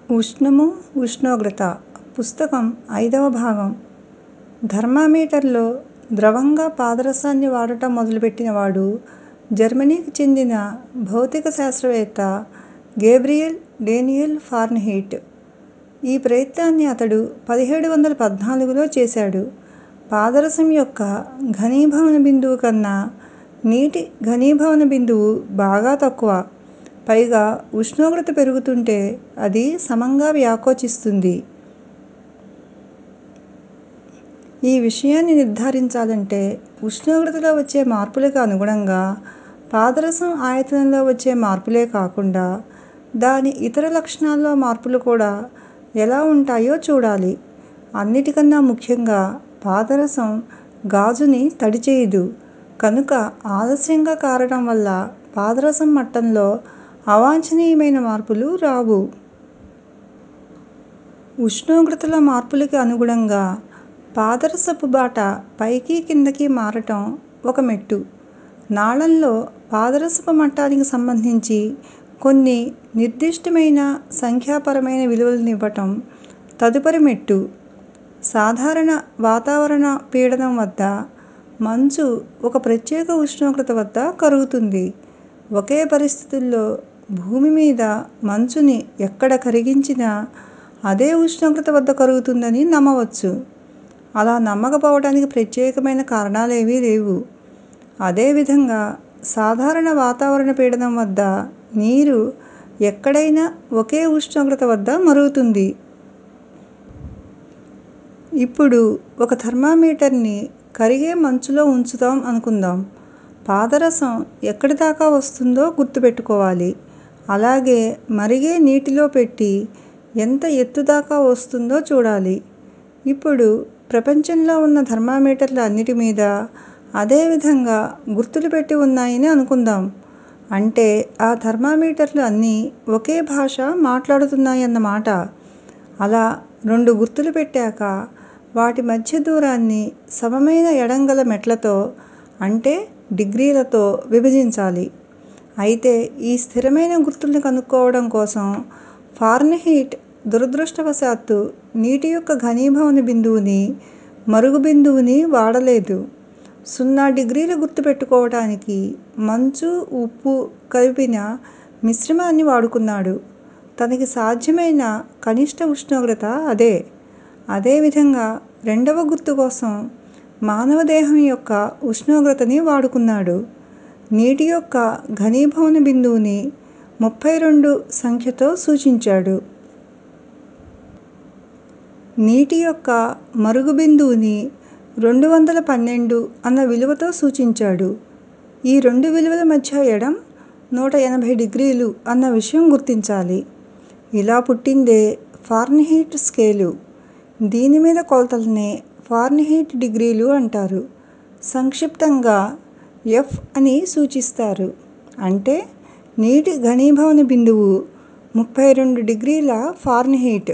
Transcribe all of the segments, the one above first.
ఉష్ణము ఉష్ణోగ్రత పుస్తకం ఐదవ భాగం థర్మామీటర్లో ద్రవంగా పాదరసాన్ని వాడటం మొదలుపెట్టినవాడు జర్మనీకి చెందిన భౌతిక శాస్త్రవేత్త గేబ్రియల్ డేనియల్ ఫారెన్హీట్ ఈ ప్రయత్నాన్ని అతడు పదిహేడు వందల పద్నాలుగులో చేశాడు పాదరసం యొక్క ఘనీభవన బిందువు కన్నా నీటి ఘనీభవన బిందువు బాగా తక్కువ పైగా ఉష్ణోగ్రత పెరుగుతుంటే అది సమంగా వ్యాకోచిస్తుంది ఈ విషయాన్ని నిర్ధారించాలంటే ఉష్ణోగ్రతలో వచ్చే మార్పులకు అనుగుణంగా పాదరసం ఆయతనంలో వచ్చే మార్పులే కాకుండా దాని ఇతర లక్షణాల్లో మార్పులు కూడా ఎలా ఉంటాయో చూడాలి అన్నిటికన్నా ముఖ్యంగా పాదరసం గాజుని తడి చేయదు కనుక ఆలస్యంగా కారడం వల్ల పాదరసం మట్టంలో అవాంఛనీయమైన మార్పులు రావు ఉష్ణోగ్రతల మార్పులకి అనుగుణంగా పాదరసపు బాట పైకి కిందకి మారటం ఒక మెట్టు నాళంలో పాదరసపు మట్టానికి సంబంధించి కొన్ని నిర్దిష్టమైన సంఖ్యాపరమైన విలువలనివ్వటం తదుపరి మెట్టు సాధారణ వాతావరణ పీడనం వద్ద మంచు ఒక ప్రత్యేక ఉష్ణోగ్రత వద్ద కరుగుతుంది ఒకే పరిస్థితుల్లో భూమి మీద మంచుని ఎక్కడ కరిగించినా అదే ఉష్ణోగ్రత వద్ద కరుగుతుందని నమ్మవచ్చు అలా నమ్మకపోవటానికి ప్రత్యేకమైన కారణాలేవీ లేవు అదేవిధంగా సాధారణ వాతావరణ పీడనం వద్ద నీరు ఎక్కడైనా ఒకే ఉష్ణోగ్రత వద్ద మరుగుతుంది ఇప్పుడు ఒక థర్మామీటర్ని కరిగే మంచులో ఉంచుతాం అనుకుందాం పాదరసం ఎక్కడి దాకా వస్తుందో గుర్తుపెట్టుకోవాలి అలాగే మరిగే నీటిలో పెట్టి ఎంత ఎత్తు దాకా వస్తుందో చూడాలి ఇప్పుడు ప్రపంచంలో ఉన్న థర్మామీటర్ల అన్నిటి మీద అదే విధంగా గుర్తులు పెట్టి ఉన్నాయని అనుకుందాం అంటే ఆ థర్మామీటర్లు అన్నీ ఒకే భాష మాట్లాడుతున్నాయన్నమాట అలా రెండు గుర్తులు పెట్టాక వాటి మధ్య దూరాన్ని సమమైన ఎడం గల మెట్లతో అంటే డిగ్రీలతో విభజించాలి అయితే ఈ స్థిరమైన గుర్తుల్ని కనుక్కోవడం కోసం ఫారెన్హీట్ దురదృష్టవశాత్తు నీటి యొక్క ఘనీభవన బిందువుని మరుగు బిందువుని వాడలేదు సున్నా డిగ్రీల గుర్తు పెట్టుకోవటానికి మంచు ఉప్పు కలిపిన మిశ్రమాన్ని వాడుకున్నాడు తనకి సాధ్యమైన కనిష్ట ఉష్ణోగ్రత అదే అదేవిధంగా రెండవ గుర్తు కోసం మానవ దేహం యొక్క ఉష్ణోగ్రతని వాడుకున్నాడు నీటి యొక్క ఘనీభవన బిందువుని ముప్పై రెండు సంఖ్యతో సూచించాడు నీటి యొక్క మరుగు బిందువుని రెండు వందల పన్నెండు అన్న విలువతో సూచించాడు ఈ రెండు విలువల మధ్య ఎడం నూట ఎనభై డిగ్రీలు అన్న విషయం గుర్తించాలి ఇలా పుట్టిందే ఫారెన్హీట్ స్కేలు దీని మీద కొలతల్నే ఫారెన్హీట్ డిగ్రీలు అంటారు సంక్షిప్తంగా ఎఫ్ అని సూచిస్తారు అంటే నీటి ఘనీభవన బిందువు ముప్పై రెండు డిగ్రీల ఫారెన్హీట్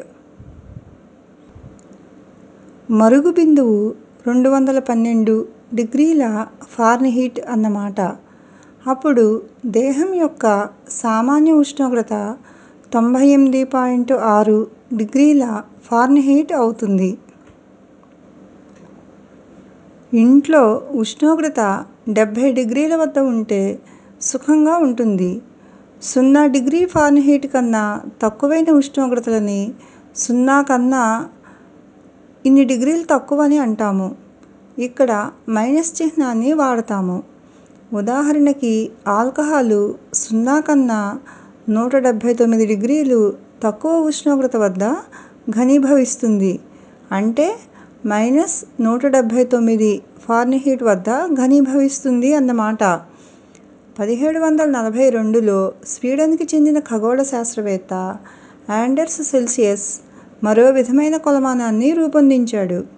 మరుగు బిందువు రెండు వందల పన్నెండు డిగ్రీల ఫారెన్హీట్ అన్నమాట అప్పుడు దేహం యొక్క సామాన్య ఉష్ణోగ్రత తొంభై ఎనిమిది పాయింట్ ఆరు డిగ్రీల ఫారెన్హీట్ అవుతుంది ఇంట్లో ఉష్ణోగ్రత డెబ్బై డిగ్రీల వద్ద ఉంటే సుఖంగా ఉంటుంది సున్నా డిగ్రీ ఫారెన్హీట్ కన్నా తక్కువైన ఉష్ణోగ్రతలని సున్నా కన్నా ఇన్ని డిగ్రీలు తక్కువని అంటాము ఇక్కడ మైనస్ చిహ్నాన్ని వాడతాము ఉదాహరణకి ఆల్కహాలు సున్నా కన్నా నూట డెబ్బై తొమ్మిది డిగ్రీలు తక్కువ ఉష్ణోగ్రత వద్ద ఘనీభవిస్తుంది అంటే మైనస్ నూట డెబ్బై తొమ్మిది ఫారెన్హీట్ వద్ద ఘనీభవిస్తుంది అన్నమాట పదిహేడు వందల నలభై రెండులో స్వీడన్కి చెందిన ఖగోళ శాస్త్రవేత్త ఆండర్స్ సెల్సియస్ మరో విధమైన కొలమానాన్ని రూపొందించాడు